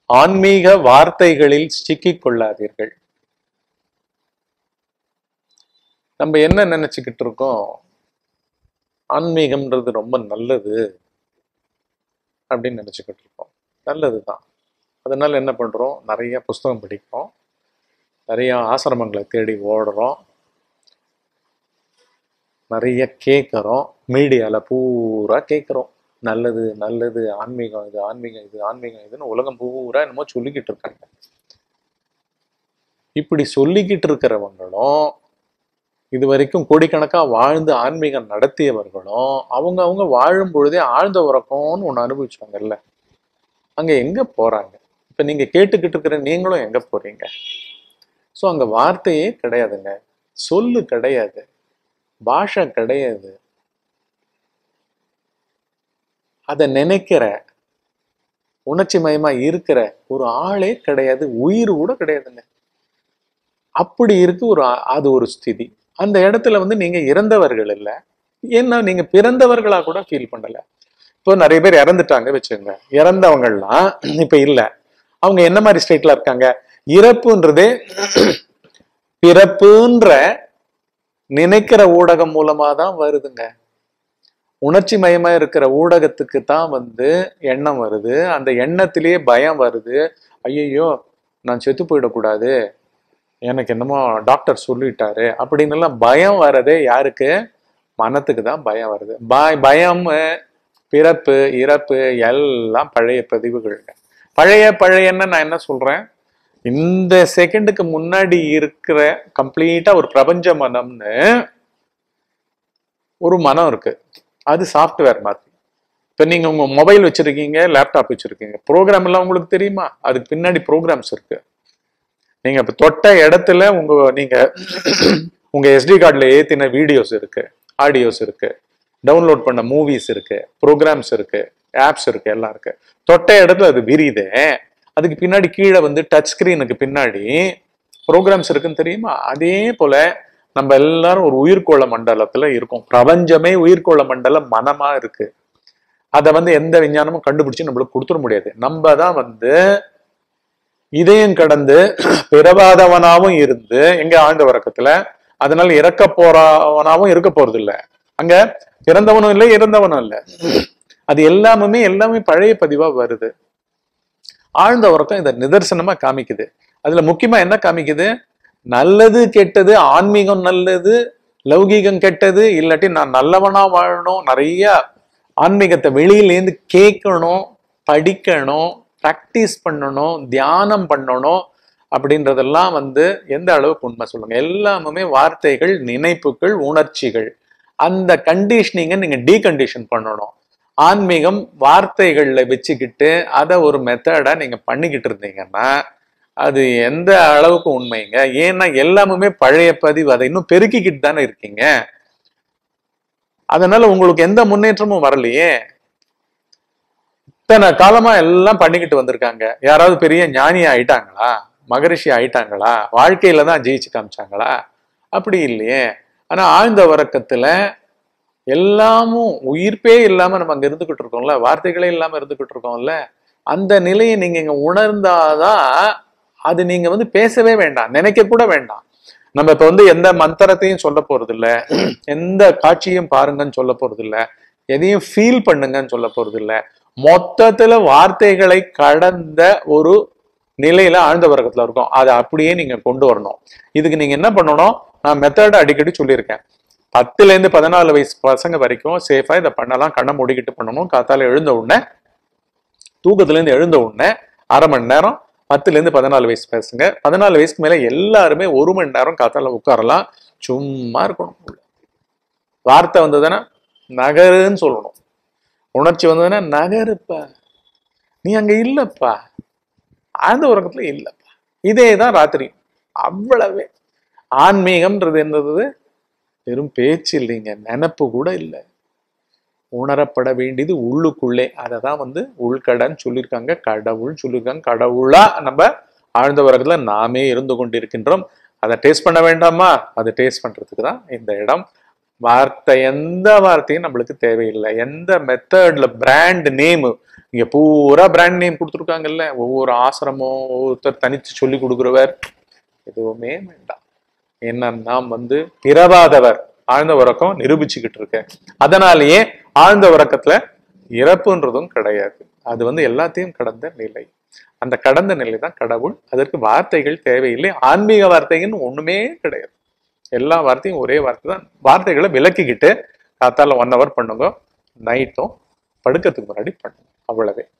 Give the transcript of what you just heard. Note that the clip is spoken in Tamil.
ஆன்மீக வார்த்தைகளில் சிக்கிக் கொள்ளாதீர்கள் நம்ம என்ன நினைச்சுக்கிட்டு இருக்கோம் ஆன்மீகம்ன்றது ரொம்ப நல்லது அப்படின்னு நினைச்சுக்கிட்டு இருக்கோம் நல்லதுதான் அதனால என்ன பண்றோம் நிறைய புஸ்தகம் படிக்கிறோம் நிறைய ஆசிரமங்களை தேடி ஓடுறோம் நிறைய கேட்குறோம் மீடியாவில் பூரா கேட்குறோம் நல்லது நல்லது ஆன்மீகம் இது ஆன்மீகம் இது ஆன்மீகம் இதுன்னு உலகம் பூரா என்னமோ சொல்லிக்கிட்டு இருக்காங்க இப்படி சொல்லிக்கிட்டு இருக்கிறவங்களும் இது வரைக்கும் கோடிக்கணக்கா வாழ்ந்து ஆன்மீகம் நடத்தியவர்களும் அவங்க அவங்க வாழும் பொழுதே ஆழ்ந்த உறக்கம்னு ஒண்ணு அனுபவிச்சாங்கல்ல அங்க எங்க போறாங்க இப்ப நீங்க கேட்டுக்கிட்டு இருக்கிற நீங்களும் எங்க போறீங்க ஸோ அங்க வார்த்தையே கிடையாதுங்க சொல்லு கிடையாது பாஷை கிடையாது அதை நினைக்கிற உணர்ச்சி மயமா இருக்கிற ஒரு ஆளே கிடையாது உயிர் கூட கிடையாதுங்க அப்படி இருக்கு ஒரு ஆ- அது ஒரு ஸ்திதி அந்த இடத்துல வந்து நீங்க இறந்தவர்கள் இல்லை ஏன்னா நீங்க பிறந்தவர்களா கூட ஃபீல் பண்ணல இப்போ நிறைய பேர் இறந்துட்டாங்க வச்சுக்கோங்க இறந்தவங்கலாம் இப்ப இல்ல அவங்க என்ன மாதிரி ஸ்டேட்ல இருக்காங்க இறப்புன்றதே பிறப்புன்ற நினைக்கிற ஊடகம் மூலமா தான் வருதுங்க உணர்ச்சி மயமா இருக்கிற ஊடகத்துக்கு தான் வந்து எண்ணம் வருது அந்த எண்ணத்திலேயே பயம் வருது ஐயையோ நான் செத்து போயிடக்கூடாது எனக்கு என்னமோ டாக்டர் சொல்லிட்டாரு அப்படின்னு எல்லாம் பயம் வர்றதே யாருக்கு மனத்துக்கு தான் பயம் வருது பய பயம் பிறப்பு இறப்பு எல்லாம் பழைய பதிவுகள்ங்க பழைய பழையன்னு நான் என்ன சொல்றேன் இந்த செகண்டுக்கு முன்னாடி இருக்கிற கம்ப்ளீட்டா ஒரு பிரபஞ்ச மனம்னு ஒரு மனம் இருக்கு அது சாஃப்ட்வேர் மாதிரி இப்போ நீங்க உங்க மொபைல் வச்சிருக்கீங்க லேப்டாப் வச்சிருக்கீங்க ப்ரோக்ராம் எல்லாம் உங்களுக்கு தெரியுமா அதுக்கு பின்னாடி ப்ரோக்ராம்ஸ் இருக்கு நீங்க இப்ப தொட்ட இடத்துல உங்க நீங்க உங்க எஸ்டி கார்டுல ஏத்தின வீடியோஸ் இருக்கு ஆடியோஸ் இருக்கு டவுன்லோட் பண்ண மூவிஸ் இருக்கு ப்ரோக்ராம்ஸ் இருக்கு ஆப்ஸ் இருக்கு எல்லாம் இருக்கு தொட்ட இடத்துல அது விரியுது அதுக்கு பின்னாடி கீழே வந்து டச் ஸ்கிரீனுக்கு பின்னாடி ப்ரோக்ராம்ஸ் இருக்குன்னு தெரியுமா அதே போல நம்ம எல்லாரும் ஒரு உயிர்கோள மண்டலத்துல இருக்கோம் பிரபஞ்சமே உயிர்கோள மண்டலம் மனமா இருக்கு அதை வந்து எந்த விஞ்ஞானமும் கண்டுபிடிச்சு நம்மளுக்கு கொடுத்துட முடியாது நம்ம தான் வந்து இதயம் கடந்து பிறவாதவனாவும் இருந்து எங்க ஆழ்ந்த உறக்கத்துல அதனால இறக்க போறவனாவும் இருக்க போறது இல்ல அங்க பிறந்தவனும் இல்லை இறந்தவனும் இல்லை அது எல்லாமே எல்லாமே பழைய பதிவா வருது ஆழ்ந்த உறக்கம் இதை நிதர்சனமா காமிக்குது அதுல முக்கியமா என்ன காமிக்குது நல்லது கெட்டது ஆன்மீகம் நல்லது லௌகீகம் கெட்டது இல்லாட்டி நான் நல்லவனா வாழணும் நிறைய ஆன்மீகத்தை வெளியிலேருந்து கேட்கணும் படிக்கணும் ப்ராக்டிஸ் பண்ணணும் தியானம் பண்ணணும் அப்படின்றதெல்லாம் வந்து எந்த அளவுக்கு உண்மை சொல்லுங்க எல்லாமே வார்த்தைகள் நினைப்புகள் உணர்ச்சிகள் அந்த கண்டிஷனிங்கை நீங்க டீகண்டிஷன் பண்ணணும் ஆன்மீகம் வார்த்தைகள்ல வச்சுக்கிட்டு அதை ஒரு மெத்தடா நீங்க பண்ணிக்கிட்டு இருந்தீங்கன்னா அது எந்த அளவுக்கு உண்மைங்க ஏன்னா எல்லாமே பழைய பதிவு அதை இன்னும் பெருக்கிக்கிட்டு தானே இருக்கீங்க அதனால உங்களுக்கு எந்த முன்னேற்றமும் வரலையே இத்தனை காலமா எல்லாம் பண்ணிக்கிட்டு வந்திருக்காங்க யாராவது பெரிய ஞானி ஆயிட்டாங்களா மகரிஷி ஆயிட்டாங்களா வாழ்க்கையில தான் ஜெயிச்சு காமிச்சாங்களா அப்படி இல்லையே ஆனா ஆழ்ந்த உறக்கத்துல எல்லாமும் உயிர்ப்பே இல்லாம நம்ம அங்க இருந்துகிட்டு இருக்கோம்ல வார்த்தைகளே இல்லாம இருந்துகிட்டு இருக்கோம்ல அந்த நிலையை நீங்க இங்க உணர்ந்தாதான் அது நீங்க வந்து பேசவே வேண்டாம் நினைக்க கூட வேண்டாம் நம்ம இப்ப வந்து எந்த மந்திரத்தையும் சொல்ல போறது இல்ல எந்த காட்சியும் பாருங்கன்னு சொல்ல போறது இல்ல எதையும் ஃபீல் பண்ணுங்கன்னு சொல்ல போறது இல்ல மொத்தத்துல வார்த்தைகளை கடந்த ஒரு நிலையில ஆழ்ந்த வர்க்கத்துல இருக்கும் அதை அப்படியே நீங்க கொண்டு வரணும் இதுக்கு நீங்க என்ன பண்ணணும் நான் மெத்தட அடிக்கடி சொல்லியிருக்கேன் பத்துல இருந்து பதினாலு வயசு பசங்க வரைக்கும் சேஃபா இதை பண்ணலாம் கண்ணை மூடிக்கிட்டு பண்ணணும் காத்தால எழுந்த உடனே தூக்கத்துல இருந்து எழுந்த உடனே அரை மணி நேரம் பத்துல இருந்து பதினாலு வயசு பசங்க பதினாலு வயசுக்கு மேல எல்லாருமே ஒரு மணி நேரம் காத்தால உட்காரலாம் சும்மா இருக்கணும் உள்ள. வார்த்தை வந்ததுன்னா நகருன்னு சொல்லணும் உணர்ச்சி வந்ததுன்னா நகருப்பா நீ அங்க இல்லப்பா ஆழ்ந்த உறக்கத்துல இல்லப்பா இதே தான் ராத்திரி அவ்வளவே ஆன்மீகம்ன்றது என்னது வெறும் பேச்சு இல்லைங்க நினப்பு கூட இல்லை உணரப்பட வேண்டியது உள்ளுக்குள்ளே அதை தான் வந்து உள்கடன்னு சொல்லியிருக்காங்க கடவுள் சொல்லியிருக்காங்க கடவுளா நம்ம ஆழ்ந்த உறக்கத்துல நாமே இருந்து கொண்டிருக்கின்றோம் அதை டேஸ்ட் பண்ண வேண்டாமா அதை டேஸ்ட் பண்றதுக்கு தான் இந்த இடம் வார்த்தை எந்த வார்த்தையும் நம்மளுக்கு தேவையில்லை எந்த மெத்தட்ல பிராண்ட் நேம் இங்க பூரா பிராண்ட் நேம் கொடுத்துருக்காங்கல்ல ஒவ்வொரு ஆசிரமம் ஒவ்வொருத்தர் தனித்து சொல்லி கொடுக்குறவர் எதுவுமே வேண்டாம் என்ன நாம் வந்து பிறவாதவர் ஆழ்ந்த உறக்கம் நிரூபிச்சுக்கிட்டு இருக்கேன் அதனாலேயே ஆழ்ந்த உறக்கத்துல இறப்புன்றதும் கிடையாது அது வந்து எல்லாத்தையும் கடந்த நிலை அந்த கடந்த நிலை தான் கடவுள் அதற்கு வார்த்தைகள் தேவையில்லை ஆன்மீக வார்த்தைன்னு ஒண்ணுமே கிடையாது எல்லா வார்த்தையும் ஒரே வார்த்தை தான் வார்த்தைகளை விளக்கிக்கிட்டு காத்தால ஒன் ஹவர் பண்ணுங்க நைட்டும் படுக்கிறதுக்கு முன்னாடி பண்ணுங்க அவ்வளவே